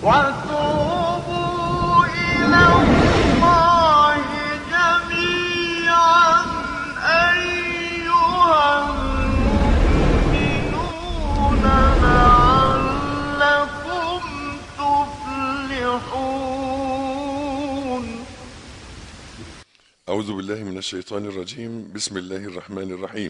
وتوبوا إلى الله جميعا أيها المؤمنون لعلكم تفلحون أعوذ بالله من الشيطان الرجيم بسم الله الرحمن الرحيم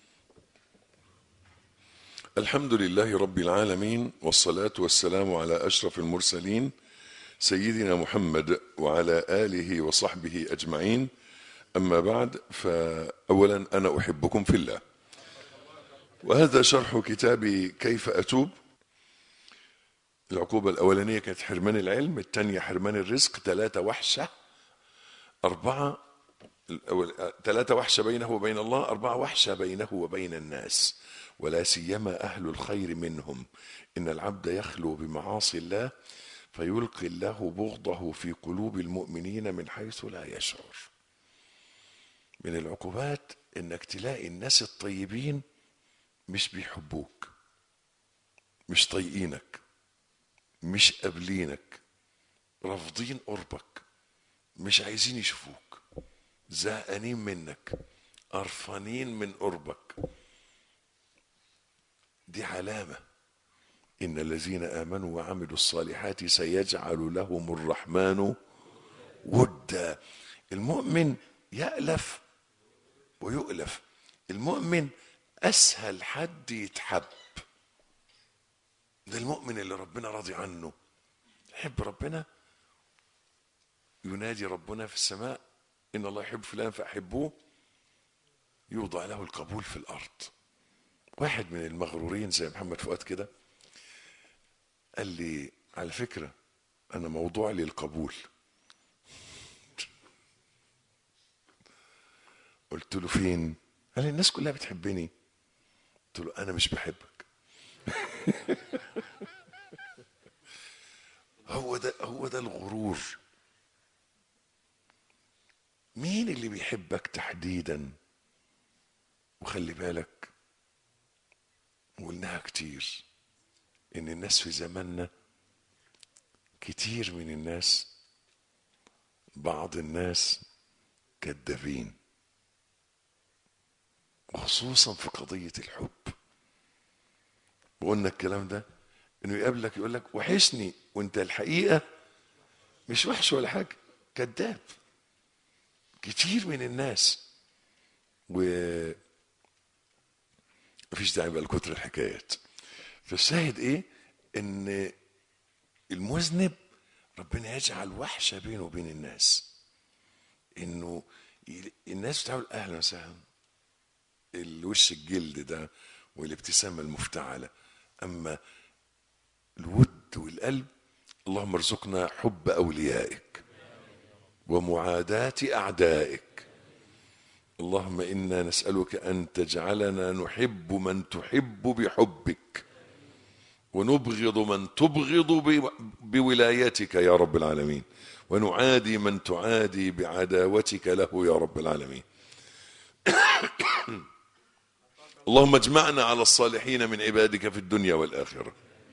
الحمد لله رب العالمين والصلاة والسلام على أشرف المرسلين سيدنا محمد وعلى آله وصحبه أجمعين أما بعد فأولا أنا أحبكم في الله وهذا شرح كتاب كيف أتوب العقوبة الأولانية كانت حرمان العلم الثانية حرمان الرزق ثلاثة وحشة أربعة الأول ثلاثة وحشة بينه وبين الله أربعة وحشة بينه وبين الناس ولا سيما أهل الخير منهم إن العبد يخلو بمعاصي الله فيلقي الله بغضه في قلوب المؤمنين من حيث لا يشعر من العقوبات إنك تلاقي الناس الطيبين مش بيحبوك مش طايقينك مش قابلينك رافضين قربك مش عايزين يشوفوك زهقانين منك قرفانين من قربك دي علامة إن الذين آمنوا وعملوا الصالحات سيجعل لهم الرحمن ودا المؤمن يألف ويؤلف المؤمن أسهل حد يتحب ده المؤمن اللي ربنا راضي عنه يحب ربنا ينادي ربنا في السماء إن الله يحب فلان فأحبوه يوضع له القبول في الأرض واحد من المغرورين زي محمد فؤاد كده قال لي على فكرة أنا موضوع لي القبول قلت له فين قال لي الناس كلها بتحبني قلت له أنا مش بحبك هو ده هو ده الغرور مين اللي بيحبك تحديدا وخلي بالك وقلناها كتير ان الناس في زماننا كتير من الناس بعض الناس كذابين وخصوصا في قضية الحب وقلنا الكلام ده انه يقابلك يقول لك وحشني وانت الحقيقة مش وحش ولا حاجة كذاب كتير من الناس و مفيش داعي بقى لكتر الحكايات فالشاهد ايه ان المذنب ربنا يجعل وحشه بينه وبين الناس انه ي- الناس بتقول اهلا وسهلا الوش الجلد ده والابتسامه المفتعله اما الود والقلب اللهم ارزقنا حب اوليائك ومعاداه اعدائك اللهم انا نسالك ان تجعلنا نحب من تحب بحبك ونبغض من تبغض ب- بولايتك يا رب العالمين ونعادي من تعادي بعداوتك له يا رب العالمين اللهم اجمعنا على الصالحين من عبادك في الدنيا والاخره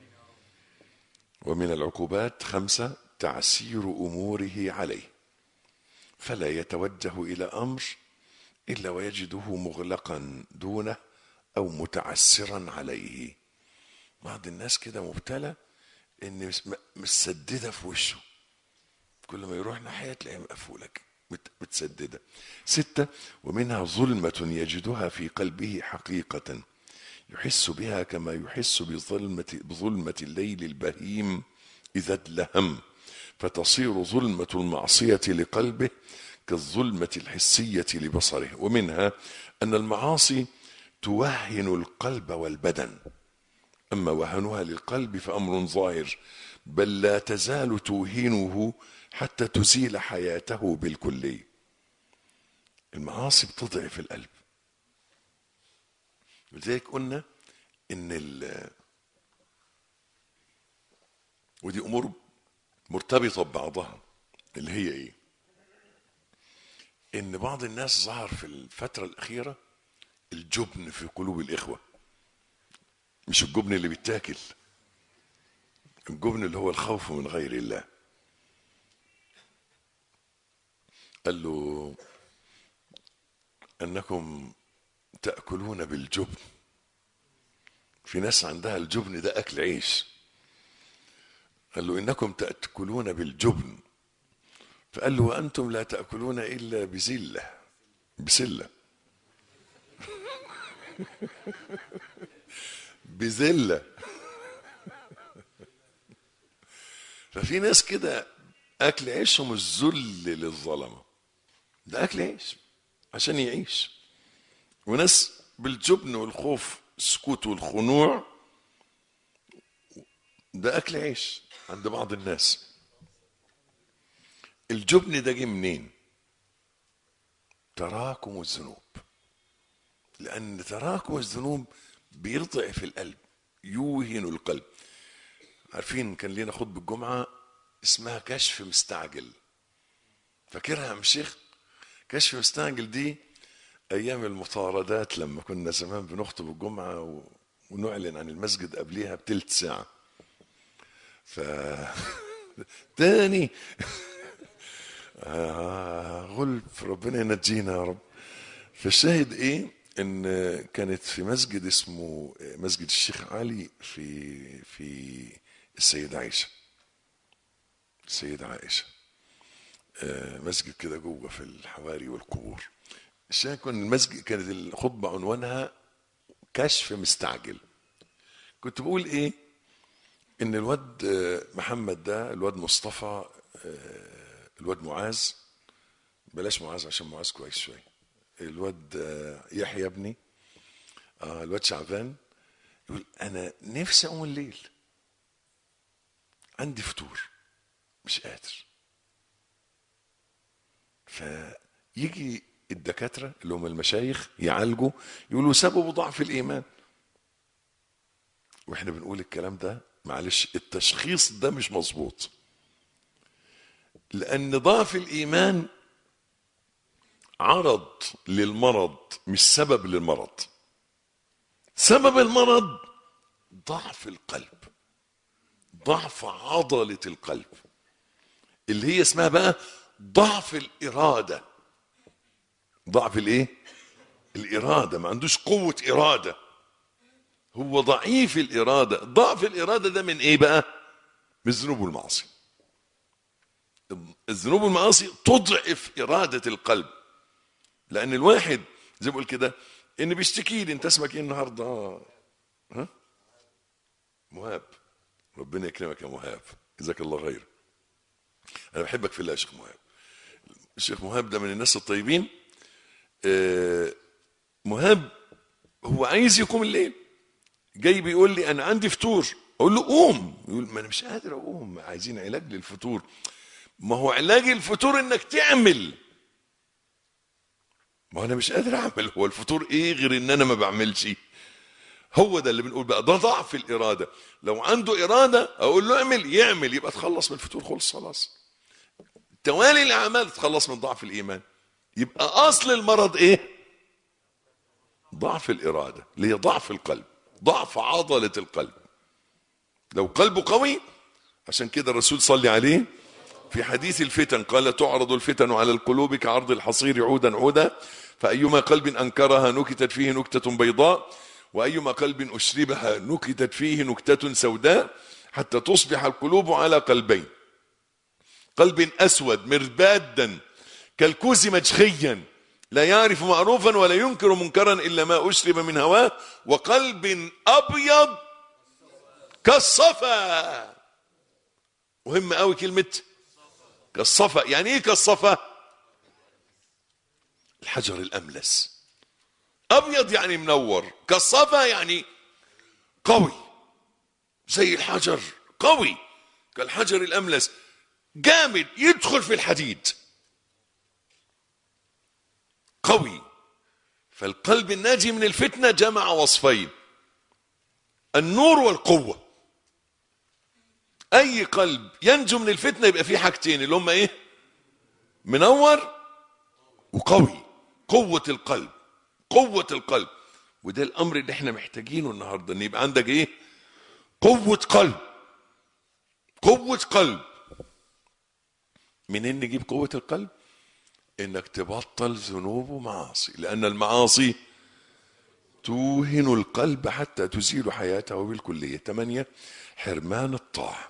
ومن العقوبات خمسه تعسير اموره عليه فلا يتوجه الى امر الا ويجده مغلقا دونه او متعسرا عليه بعض الناس كده مبتلى ان مس- م- مسدده في وشه كل ما يروح ناحيه تلاقيها مقفوله كده، مت- متسدده سته ومنها ظلمه يجدها في قلبه حقيقه يحس بها كما يحس بظلمه بظلمه الليل البهيم اذا ادلهم فتصير ظلمه المعصيه لقلبه كالظلمه الحسيه لبصره ومنها ان المعاصي توهن القلب والبدن أما وهنها للقلب فأمر ظاهر بل لا تزال توهنه حتى تزيل حياته بالكلية المعاصي بتضعف القلب لذلك قلنا إن ال ودي أمور مرتبطة ببعضها اللي هي إيه؟ إن بعض الناس ظهر في الفترة الأخيرة الجبن في قلوب الإخوة مش الجبن اللي بيتاكل الجبن اللي هو الخوف من غير الله قال له انكم تاكلون بالجبن في ناس عندها الجبن ده اكل عيش قال له انكم تاكلون بالجبن فقال له وانتم لا تاكلون الا بزله بسله بذله ففي ناس كده اكل عيشهم الذل للظلمه ده اكل عيش عشان يعيش وناس بالجبن والخوف السكوت والخنوع ده اكل عيش عند بعض الناس الجبن ده جه منين تراكم الذنوب لان تراكم الذنوب بيضعف القلب يوهن القلب عارفين كان لينا خطبه الجمعه اسمها كشف مستعجل فاكرها يا عم شيخ كشف مستعجل دي ايام المطاردات لما كنا زمان بنخطب الجمعه و... ونعلن عن المسجد قبليها بتلت ساعه ف تاني آه غلب ربنا ينجينا يا رب فالشاهد ايه ان كانت في مسجد اسمه مسجد الشيخ علي في في السيدة عائشة السيدة عائشة آه، مسجد كده جوه في الحواري والقبور الشاهد كان المسجد كانت الخطبة عنوانها كشف مستعجل كنت بقول ايه ان الواد آه، محمد ده الواد مصطفى آه، الواد معاذ بلاش معاذ عشان معاذ كويس شويه الواد آه، يحيى ابني آه، الواد شعبان يقول انا نفسي اقوم الليل عندي فطور مش قادر فيجي الدكاتره اللي هم المشايخ يعالجوا يقولوا سببه ضعف الايمان واحنا بنقول الكلام ده معلش التشخيص ده مش مظبوط لان ضعف الايمان عرض للمرض مش سبب للمرض سبب المرض ضعف القلب ضعف عضلة القلب اللي هي اسمها بقى ضعف الإرادة ضعف الايه الإرادة ما عندوش قوة إرادة هو ضعيف الإرادة ضعف الإرادة ده من ايه بقى من الذنوب والمعاصي الذنوب والمعاصي تضعف إرادة القلب لأن الواحد زي ما بقول كده إن بيشتكي لي أنت اسمك إيه النهاردة؟ ها؟ مهاب ربنا يكرمك يا مهاب جزاك الله خير أنا بحبك في الله يا شيخ مهاب الشيخ مهاب ده من الناس الطيبين آه، مهاب هو عايز يقوم الليل جاي بيقول لي أنا عندي فطور أقول له قوم يقول ما أنا مش قادر أقوم عايزين علاج للفطور ما هو علاج الفطور إنك تعمل ما انا مش قادر اعمل هو الفطور ايه غير ان انا ما بعملش هو ده اللي بنقول بقى ده ضعف الاراده لو عنده اراده اقول له اعمل يعمل يبقى تخلص من الفطور خلص خلاص توالي الاعمال تخلص من ضعف الايمان يبقى اصل المرض ايه ضعف الاراده اللي هي ضعف القلب ضعف عضله القلب لو قلبه قوي عشان كده الرسول صلي عليه في حديث الفتن قال تعرض الفتن على القلوب كعرض الحصير عودا عودا فأيما قلب أنكرها نكتت فيه نكتة بيضاء وأيما قلب أشربها نكتت فيه نكتة سوداء حتى تصبح القلوب على قلبين قلب أسود مربادا كالكوز مجخيا لا يعرف معروفا ولا ينكر منكرا إلا ما أشرب من هواه وقلب أبيض كالصفا مهم قوي كلمه كالصفا يعني ايه كالصفا الحجر الاملس ابيض يعني منور كالصفا يعني قوي زي الحجر قوي كالحجر الاملس جامد يدخل في الحديد قوي فالقلب الناجي من الفتنه جمع وصفين النور والقوه اي قلب ينجو من الفتنه يبقى فيه حاجتين اللي هم ايه منور وقوي قوه القلب قوه القلب وده الامر اللي احنا محتاجينه النهارده ان يبقى عندك ايه قوه قلب قوة قلب منين نجيب قوة القلب انك تبطل ذنوب ومعاصي لان المعاصي توهن القلب حتى تزيل حياته بالكلية ثمانية حرمان الطاعة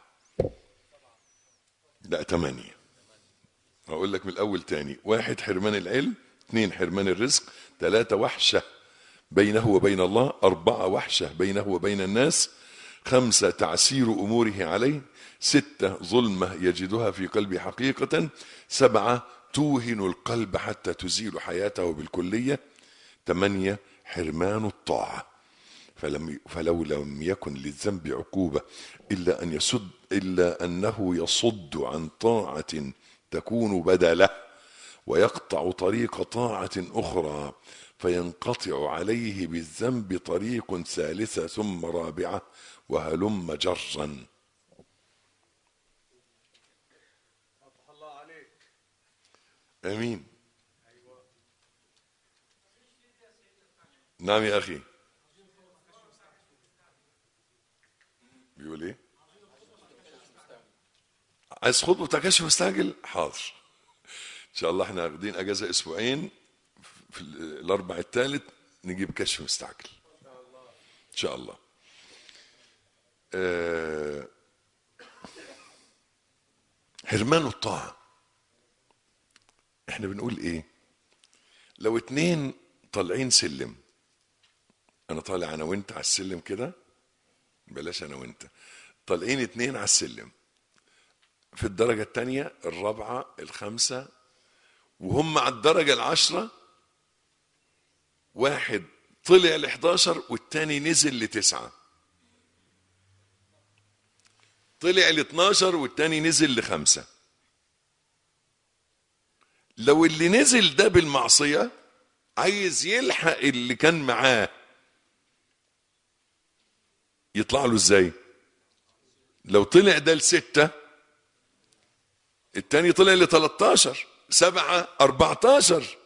لا ثمانية هقول لك من الأول تاني واحد حرمان العلم اثنين حرمان الرزق ثلاثة وحشة بينه وبين الله أربعة وحشة بينه وبين الناس خمسة تعسير أموره عليه ستة ظلمة يجدها في قلبه حقيقة سبعة توهن القلب حتى تزيل حياته بالكلية ثمانية حرمان الطاعة فلم فلو لم يكن للذنب عقوبة إلا أن يصد إلا أنه يصد عن طاعة تكون بدله ويقطع طريق طاعة أخرى فينقطع عليه بالذنب طريق ثالثة ثم رابعة وهلم جرا امين نعم يا اخي بيقول ايه عايز خطبه بتاع كشف مستعجل حاضر ان شاء الله احنا واخدين اجازه اسبوعين في الاربع الثالث نجيب كشف مستعجل ان شاء الله آه، حرمان الطاعه احنا بنقول ايه لو اتنين طالعين سلم انا طالع انا وانت على السلم كده بلاش انا وانت طالعين اتنين على السلم في الدرجة التانية الرابعة الخامسة وهم على الدرجة العشرة واحد طلع ل 11 والتاني نزل لتسعة طلع ل 12 والتاني نزل لخمسة لو اللي نزل ده بالمعصية عايز يلحق اللي كان معاه يطلع له ازاي لو طلع ده لستة التاني طلع ل 13 سبعة 14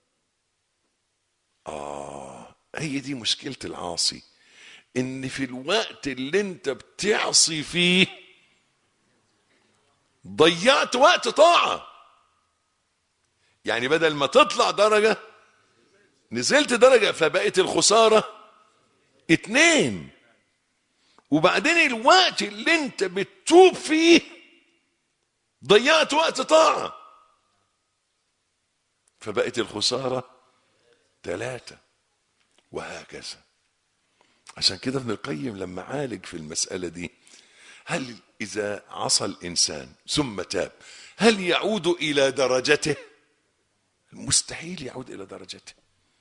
آه هي دي مشكلة العاصي إن في الوقت اللي أنت بتعصي فيه ضيعت وقت طاعة يعني بدل ما تطلع درجة نزلت درجة فبقت الخسارة اتنين وبعدين الوقت اللي انت بتتوب فيه ضيعت وقت طاعة فبقت الخسارة ثلاثة وهكذا عشان كده ابن القيم لما عالج في المسألة دي هل إذا عصى الإنسان ثم تاب هل يعود إلى درجته مستحيل يعود إلى درجته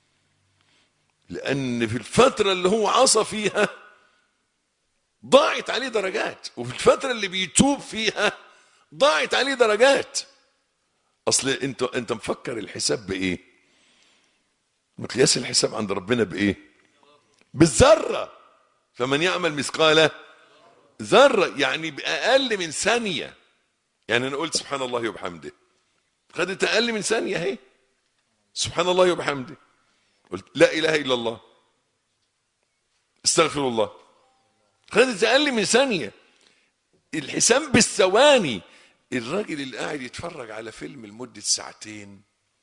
لأن في الفترة اللي هو عصى فيها ضاعت عليه درجات وفي الفترة اللي بيتوب فيها ضاعت عليه درجات اصل انت انت مفكر الحساب بايه مقياس الحساب عند ربنا بايه بالذره فمن يعمل مثقال ذره يعني باقل من ثانيه يعني انا قلت سبحان الله وبحمده خدت اقل من ثانيه اهي سبحان الله وبحمده قلت لا اله الا الله استغفر الله خدت اقل من ثانيه الحساب بالثواني الراجل اللي قاعد يتفرج على فيلم لمدة ساعتين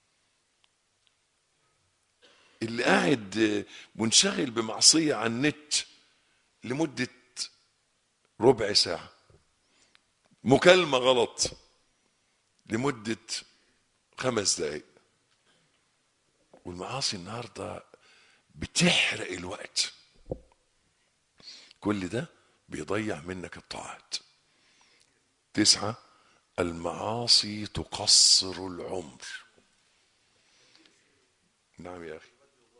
اللي قاعد منشغل بمعصية على النت لمدة ربع ساعة مكالمة غلط لمدة خمس دقايق والمعاصي النهاردة بتحرق الوقت كل ده بيضيع منك الطاعات تسعة المعاصي تقصر العمر نعم يا أخي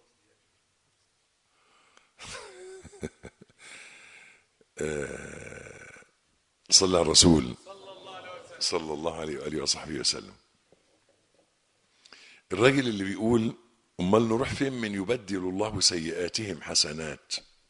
آه، صلى على الرسول صلى الله عليه وآله وصحبه وسلم الراجل اللي بيقول امال نروح فين من يبدل الله سيئاتهم حسنات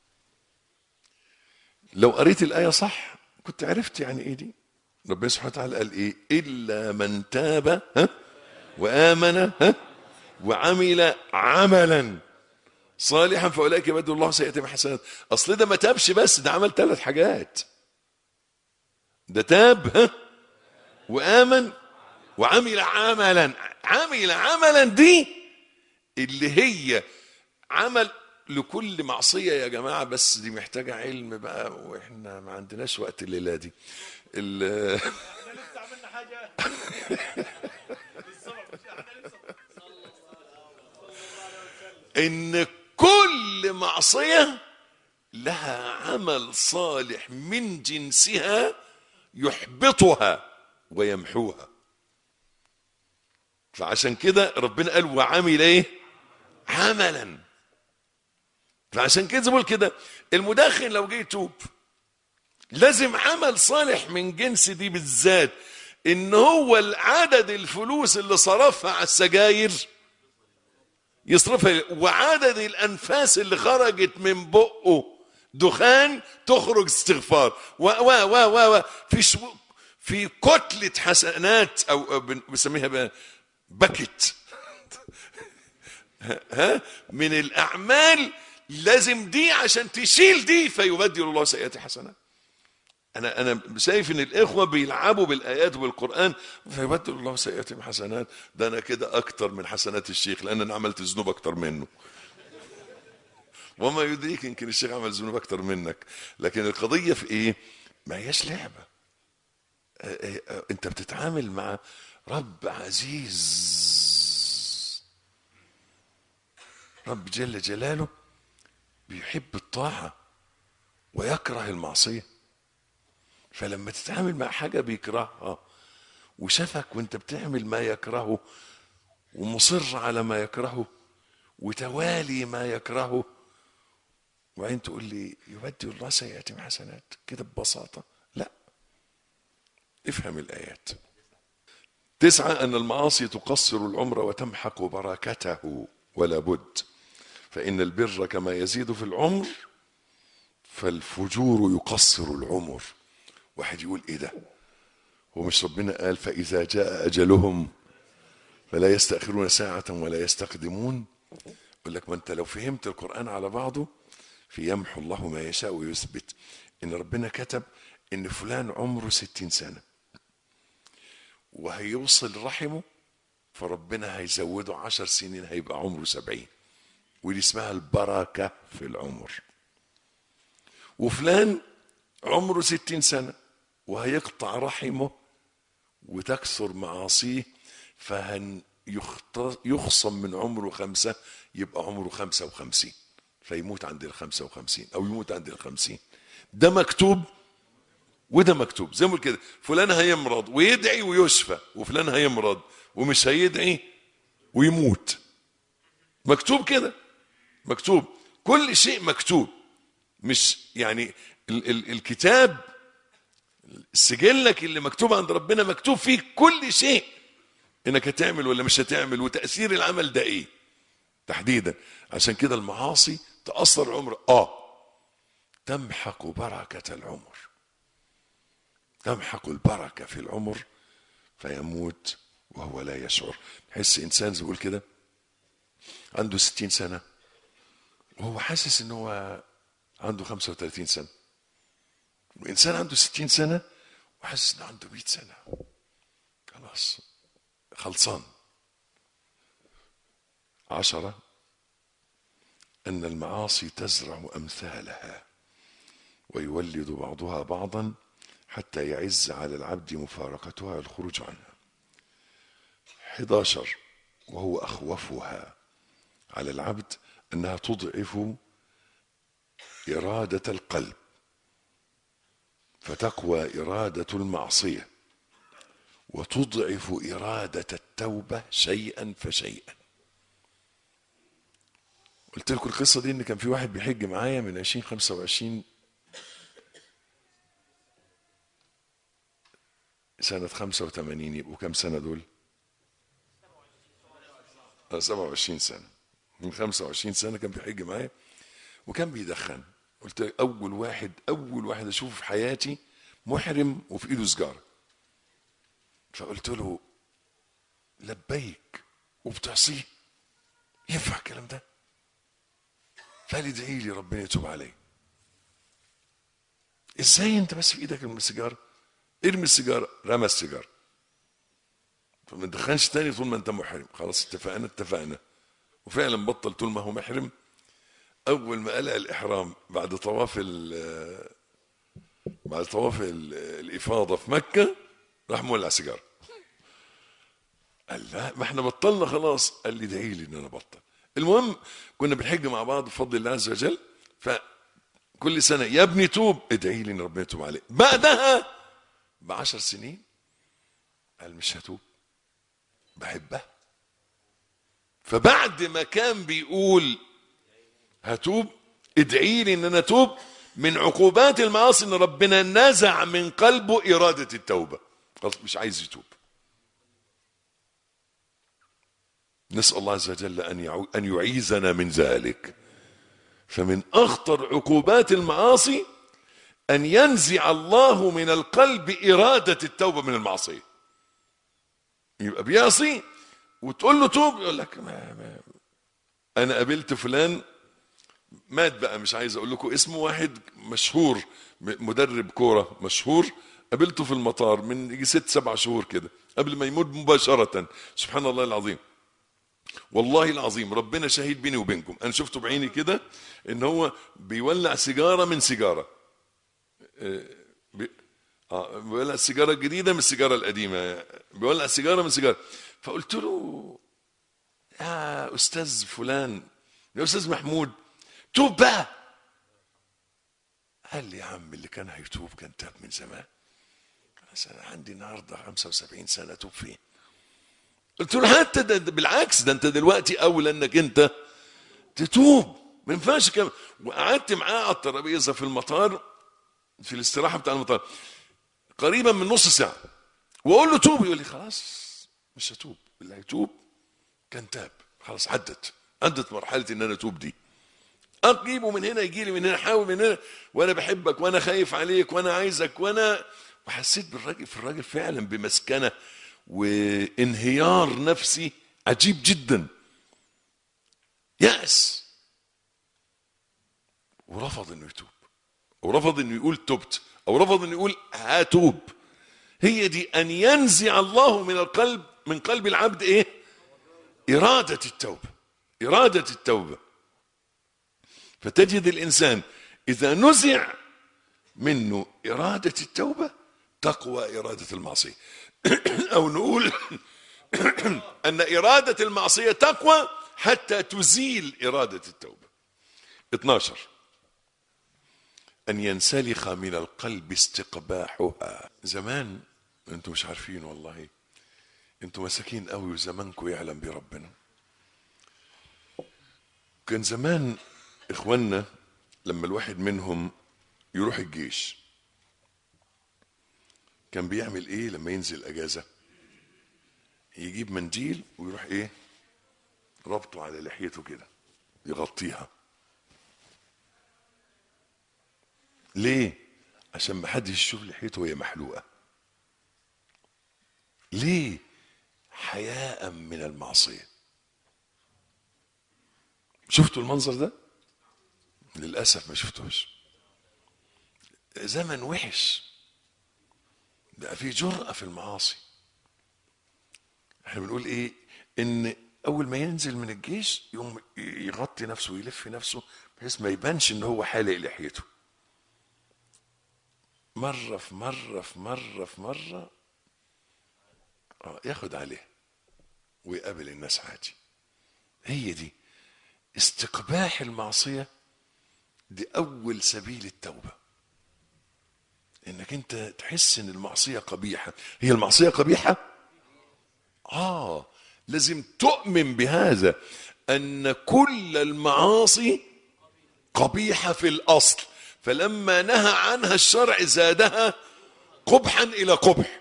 لو قريت الآية صح كنت عرفت يعني ايه دي ربنا سبحانه وتعالى قال ايه الا من تاب ها وامن ها وعمل عملا صالحا فاولئك يبدل الله سيئاتهم حسنات اصل ده ما تابش بس ده عمل ثلاث حاجات ده تاب ها وآمن وعمل عملا عمل عملا دي اللي هي عمل لكل معصية يا جماعة بس دي محتاجة علم بقى واحنا ما عندناش وقت الليلة دي ال- لسه عملنا حاجه ان كل معصية لها عمل صالح من جنسها يحبطها ويمحوها فعشان كده ربنا قال وعمل ايه عملا فعشان كده بقول كده المدخن لو جه يتوب لازم عمل صالح من جنس دي بالذات ان هو العدد الفلوس اللي صرفها على السجاير يصرفها وعدد الانفاس اللي خرجت من بقه دخان تخرج استغفار و و و و, و في شو في كتله حسنات او أو بن- بنسميها بقى باكت ها من الاعمال لازم دي عشان تشيل دي فيبدل الله سيئات حسنات انا انا شايف ان الاخوه بيلعبوا بالايات وبالقران فيبدل الله سيئاتهم حسنات ده انا كده اكتر من حسنات الشيخ لان انا عملت ذنوب اكتر منه وما يدريك يمكن الشيخ عمل ذنوب اكتر منك لكن القضيه في ايه ما هياش لعبه آه، آه، آه، انت بتتعامل مع رب عزيز رب جل جلاله بيحب الطاعه ويكره المعصيه فلما تتعامل مع حاجة بيكرهها وشافك وانت بتعمل ما يكرهه ومصر على ما يكرهه وتوالي ما يكرهه وبعدين تقول لي يبدل الله سيئاتهم حسنات كده ببساطة لا افهم الآيات تسعة أن المعاصي تقصر العمر وتمحق بركته ولا بد فإن البر كما يزيد في العمر فالفجور يقصر العمر واحد يقول ايه ده هو مش ربنا قال فإذا جاء أجلهم فلا يستأخرون ساعة ولا يستقدمون يقول لك ما انت لو فهمت القرآن على بعضه في يمحو الله ما يشاء ويثبت ان ربنا كتب ان فلان عمره ستين سنة وهيوصل رحمه فربنا هيزوده عشر سنين هيبقى عمره سبعين ودي اسمها البركة في العمر وفلان عمره ستين سنة وهيقطع رحمه وتكثر معاصيه فهن يخت- يخصم من عمره خمسة يبقى عمره خمسة وخمسين فيموت عند الخمسة وخمسين أو يموت عند الخمسين ده مكتوب وده مكتوب زي ما بقول كده فلان هيمرض ويدعي ويشفى وفلان هيمرض ومش هيدعي ويموت مكتوب كده مكتوب كل شيء مكتوب مش يعني ال ال الكتاب سجلك اللي مكتوب عند ربنا مكتوب فيه كل شيء انك هتعمل ولا مش هتعمل وتاثير العمل ده ايه تحديدا عشان كده المعاصي تاثر العمر اه تمحق بركه العمر تمحق البركه في العمر فيموت وهو لا يشعر تحس انسان زي بيقول كده عنده ستين سنه وهو حاسس ان هو عنده 35 سنه وانسان عنده 60 سنه وحاسس انه عنده 100 سنه خلاص خلصان عشرة أن المعاصي تزرع أمثالها ويولد بعضها بعضا حتى يعز على العبد مفارقتها الخروج عنها 11 وهو أخوفها على العبد أنها تضعف إرادة القلب فتقوى إرادة المعصية وتضعف إرادة التوبة شيئا فشيئا قلت لكم القصة دي إن كان في واحد بيحج معايا من 2025 سنة 85 يبقوا كام سنة دول؟ آه، 27 سنة من 25 سنة كان بيحج معايا وكان بيدخن قلت له اول واحد اول واحد اشوفه في حياتي محرم وفي ايده سجاره فقلت له لبيك وبتعصيه ينفع الكلام ده فقال ادعي لي ربنا يتوب علي ازاي انت بس في ايدك السيجاره ارمي السيجاره رمى السيجاره فما تدخنش تاني طول ما انت محرم خلاص اتفقنا اتفقنا وفعلا بطل طول ما هو محرم اول ما قلع الاحرام بعد طواف ال- بعد طواف ال- الافاضه في مكه راح مولع سيجاره قال لا ما احنا بطلنا خلاص قال لي ادعي لي ان انا بطل المهم كنا بنحج مع بعض بفضل الله عز وجل فكل سنه يا ابني توب ادعي لي ان ربنا يتوب عليك بعدها بعشر سنين قال مش هتوب بحبها فبعد ما كان بيقول هتوب ادعي لي ان انا اتوب من عقوبات المعاصي ان ربنا نزع من قلبه اراده التوبه خلاص مش عايز يتوب نسال الله عز وجل ان يعو- ان يعيذنا من ذلك فمن اخطر عقوبات المعاصي ان ينزع الله من القلب اراده التوبه من المعصيه يبقى بيعصي وتقول له توب يقول لك ما ما انا قابلت فلان مات بقى مش عايز اقول لكم اسمه واحد مشهور م- مدرب كوره مشهور قابلته في المطار من يجي ست سبع شهور كده قبل ما يموت مباشره سبحان الله العظيم والله العظيم ربنا شهيد بيني وبينكم انا شفته بعيني كده ان هو بيولع سيجاره من سيجاره بي... اه بيولع سيجاره جديده من السيجاره القديمه بيولع سيجاره من سيجاره فقلت له يا استاذ فلان يا استاذ محمود توب بقى قال لي يا عم اللي كان هيتوب كان تاب من زمان انا عندي النهارده 75 سنه توب فين قلت له حتى ده ده بالعكس ده انت دلوقتي اولى انك انت تتوب ما ينفعش كده وقعدت معاه على الترابيزه في المطار في الاستراحه بتاع المطار قريبا من نص ساعه واقول له توب يقول لي خلاص مش هتوب اللي هيتوب كان تاب خلاص عدت عدت مرحله ان انا اتوب دي اجيبه من هنا يجي لي من هنا احاول من هنا وانا بحبك وانا خايف عليك وانا عايزك وانا وحسيت بالراجل في الراجل فعلا بمسكنه وانهيار نفسي عجيب جدا يأس ورفض انه يتوب ورفض انه يقول تبت او رفض انه يقول هاتوب هي دي ان ينزع الله من القلب من قلب العبد ايه اراده التوبه اراده التوبه فتجد الانسان اذا نزع منه اراده التوبه تقوى اراده المعصيه او نقول ان اراده المعصيه تقوى حتى تزيل اراده التوبه 12 ان ينسلخ من القلب استقباحها زمان انتم مش عارفين والله انتم مساكين قوي وزمانكم يعلم بربنا كان زمان اخواننا لما الواحد منهم يروح الجيش كان بيعمل ايه لما ينزل اجازه يجيب منديل ويروح ايه ربطه على لحيته كده يغطيها ليه عشان ما حدش يشوف لحيته وهي محلوقه ليه حياء من المعصيه شفتوا المنظر ده للاسف ما شفتوش زمن وحش بقى في جرأة في المعاصي احنا بنقول ايه ان اول ما ينزل من الجيش يقوم يغطي نفسه ويلف نفسه بحيث ما يبانش ان هو حالق لحيته مرة في مرة في مرة في مرة آه ياخد عليه ويقابل الناس عادي هي دي استقباح المعصية دي أول سبيل التوبة انك انت تحس ان المعصيه قبيحه هي المعصيه قبيحه اه لازم تؤمن بهذا ان كل المعاصي قبيحه في الاصل فلما نهى عنها الشرع زادها قبحا الى قبح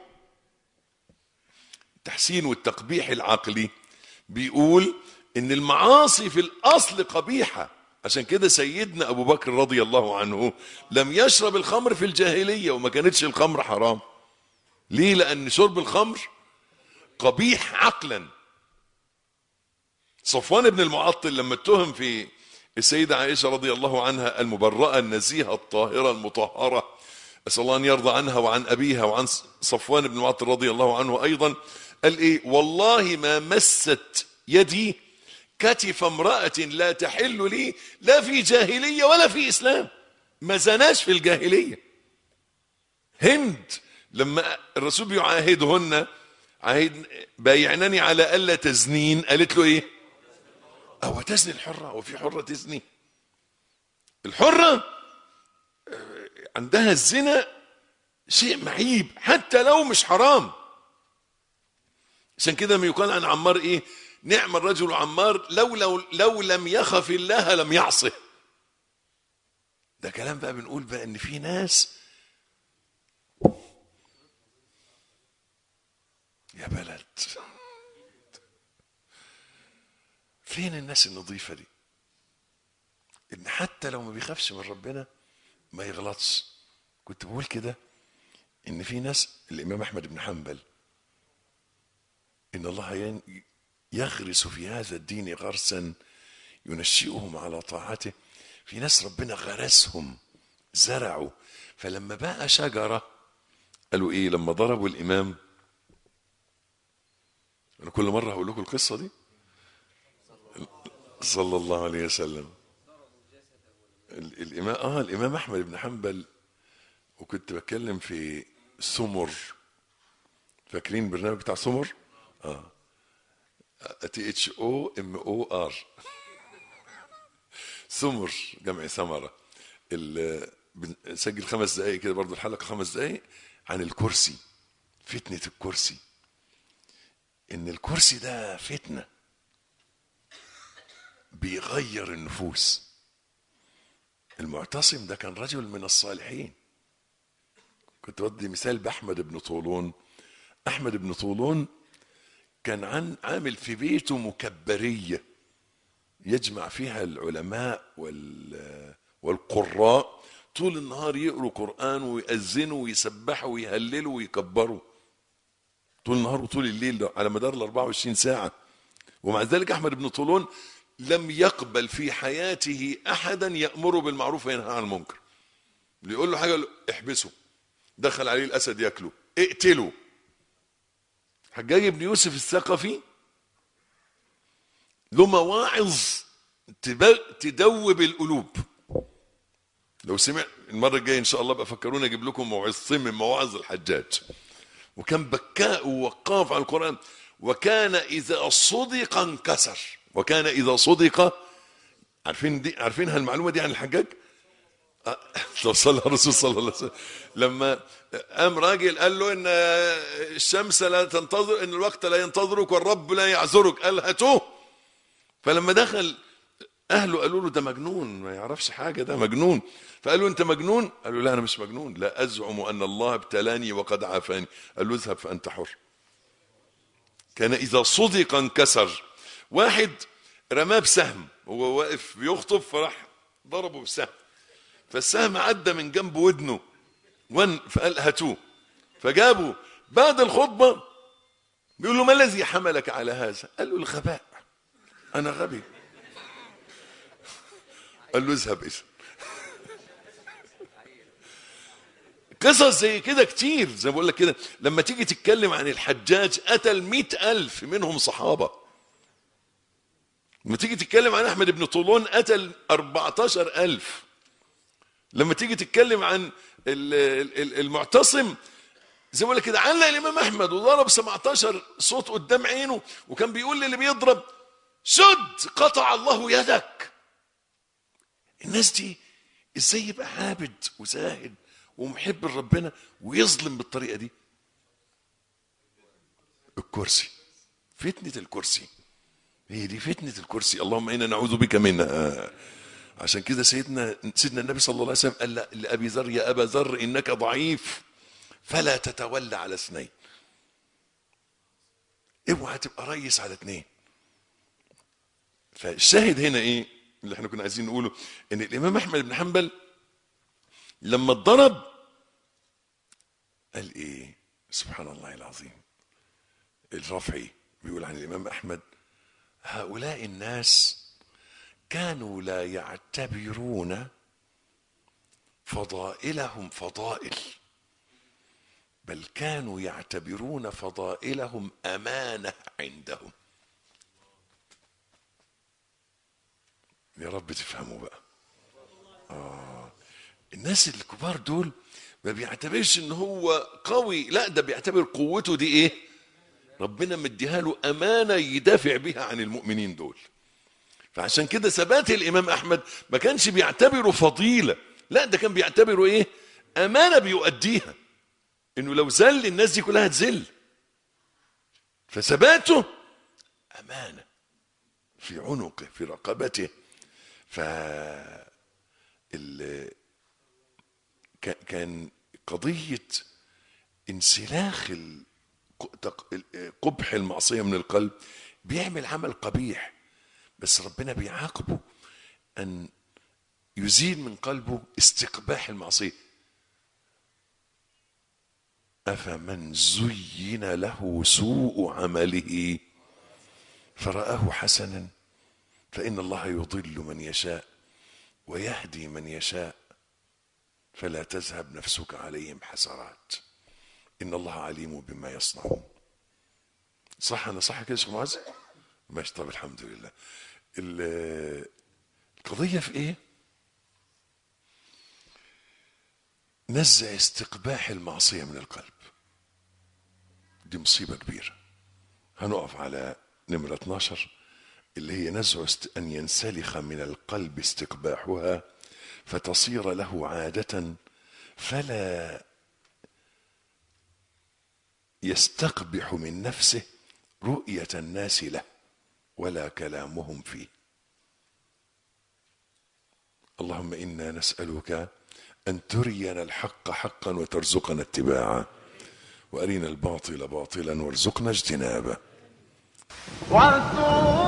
التحسين والتقبيح العقلي بيقول ان المعاصي في الاصل قبيحه عشان كده سيدنا ابو بكر رضي الله عنه لم يشرب الخمر في الجاهليه وما كانتش الخمر حرام ليه لان شرب الخمر قبيح عقلا صفوان بن المعطل لما اتهم في السيدة عائشة رضي الله عنها المبرأة النزيهة الطاهرة المطهرة أسأل الله أن يرضى عنها وعن أبيها وعن صفوان بن معطل رضي الله عنه أيضا قال إيه والله ما مست يدي كتف امرأة لا تحل لي لا في جاهلية ولا في إسلام ما زناش في الجاهلية هند لما الرسول بيعاهدهن عاهد بايعنني على ألا تزنين قالت له إيه أو تزني الحرة وفي حرة تزني الحرة آه، عندها الزنا شيء معيب حتى لو مش حرام عشان كده ما يقال عن عمار ايه نعم الرجل عمار لو لو لو لم يخف الله لم يعصه ده كلام بقى بنقول بقى ان في ناس يا بلد فين الناس النظيفه دي ان حتى لو ما بيخافش من ربنا ما يغلطش كنت بقول كده ان في ناس الامام احمد بن حنبل ان الله ين- يغرس في هذا الدين غرسا ينشئهم على طاعته في ناس ربنا غرسهم زرعوا فلما بقى شجره قالوا ايه لما ضربوا الامام انا كل مره هقول لكم القصه دي صلى الله عليه وسلم ال- الامام اه الامام احمد بن حنبل وكنت بتكلم في سمر فاكرين البرنامج بتاع سمر اه تي اتش او ام او ار سمر جمع ثمره ال- بنسجل خمس دقائق كده برضو الحلقه خمس دقائق عن الكرسي فتنه الكرسي ان الكرسي ده فتنه بيغير النفوس المعتصم ده كان رجل من الصالحين كنت بدي مثال بأحمد بن طولون أحمد بن طولون كان عن عامل في بيته مكبرية يجمع فيها العلماء وال والقراء طول النهار يقروا قرآن ويأذنوا ويسبحوا ويهللوا ويكبروا طول النهار وطول الليل على مدار ال 24 ساعة ومع ذلك أحمد بن طولون لم يقبل في حياته أحدا يأمره بالمعروف وينهى عن المنكر اللي يقول له حاجة يقول له احبسه دخل عليه الأسد ياكله اقتله حجاج بن يوسف الثقفي له مواعظ تب- تدوب القلوب لو سمع المرة الجاية إن شاء الله بقى فكرونا أجيب لكم موعظتين من مواعظ الحجاج وكان بكاء ووقاف على القرآن وكان إذا صدق انكسر وكان إذا صدق عارفين دي عارفين هالمعلومة دي عن الحجاج؟ آه، لو صلى الرسول صلى الله عليه وسلم لما قام راجل قال له ان الشمس لا تنتظر ان الوقت لا ينتظرك والرب لا يعذرك قال هاتوه فلما دخل اهله قالوا له ده مجنون ما يعرفش حاجه ده مجنون فقالوا انت مجنون قالوا لا انا مش مجنون لا ازعم ان الله ابتلاني وقد عافاني قال له اذهب فانت حر كان اذا صدق انكسر واحد رماه بسهم وهو واقف بيخطب فراح ضربه بسهم فالسهم عدى من جنب ودنه ون فقال هاتوه فجابوا بعد الخطبه بيقول له ما الذي حملك على هذا؟ قال له الغباء انا غبي قال له اذهب اذا قصص زي كده كتير زي ما بقول لك كده لما تيجي تتكلم عن الحجاج قتل مئة ألف منهم صحابة لما تيجي تتكلم عن أحمد بن طولون قتل 14 ألف لما تيجي تتكلم عن ال- ال- ال- المعتصم زي ما بقول لك كده علق الإمام أحمد وضرب 17 صوت قدام عينه وكان بيقول للي بيضرب سد قطع الله يدك الناس دي ازاي يبقى عابد وزاهد ومحب لربنا ويظلم بالطريقه دي الكرسي فتنه الكرسي هي دي فتنه الكرسي اللهم انا نعوذ بك منها عشان كده سيدنا سيدنا النبي صلى الله عليه وسلم قال لا- لابي ذر يا ابا ذر انك ضعيف فلا تتولى على اثنين اوعى تبقى ريس على اثنين فالشاهد هنا ايه اللي احنا كنا عايزين نقوله ان الامام احمد بن حنبل لما اتضرب قال ايه سبحان الله العظيم الرفعي بيقول عن الامام احمد هؤلاء الناس كانوا لا يعتبرون فضائلهم فضائل بل كانوا يعتبرون فضائلهم امانه عندهم يا رب تفهموا بقى آه. الناس الكبار دول ما بيعتبرش ان هو قوي لا ده بيعتبر قوته دي ايه ربنا مديها له امانه يدافع بها عن المؤمنين دول فعشان كده ثبات الامام احمد ما كانش بيعتبره فضيله لا ده كان بيعتبره ايه امانه بيؤديها انه لو زل الناس دي كلها تزل فثباته امانه في عنقه في رقبته ف ال... ك- كان قضيه انسلاخ ال- تق- ال- قبح المعصيه من القلب بيعمل عمل قبيح بس ربنا بيعاقبه ان يزيل من قلبه استقباح المعصيه افمن زين له سوء عمله فرآه حسنا فإن الله يضل من يشاء ويهدي من يشاء فلا تذهب نفسك عليهم حسرات إن الله عليم بما يصنعون صح أنا صح كده يا شيخ معاذ؟ ماشي طب الحمد لله ال- القضية في إيه؟ نزع استقباح المعصية من القلب دي مصيبة كبيرة هنقف على نمرة 12 اللي هي نزع است- أن ينسلخ من القلب استقباحها فتصير له عادة فلا يستقبح من نفسه رؤية الناس له ولا كلامهم فيه اللهم إنا نسألك أن ترينا الحق حقا وترزقنا اتباعه وأرنا الباطل باطلا وارزقنا اجتنابه وتوبوا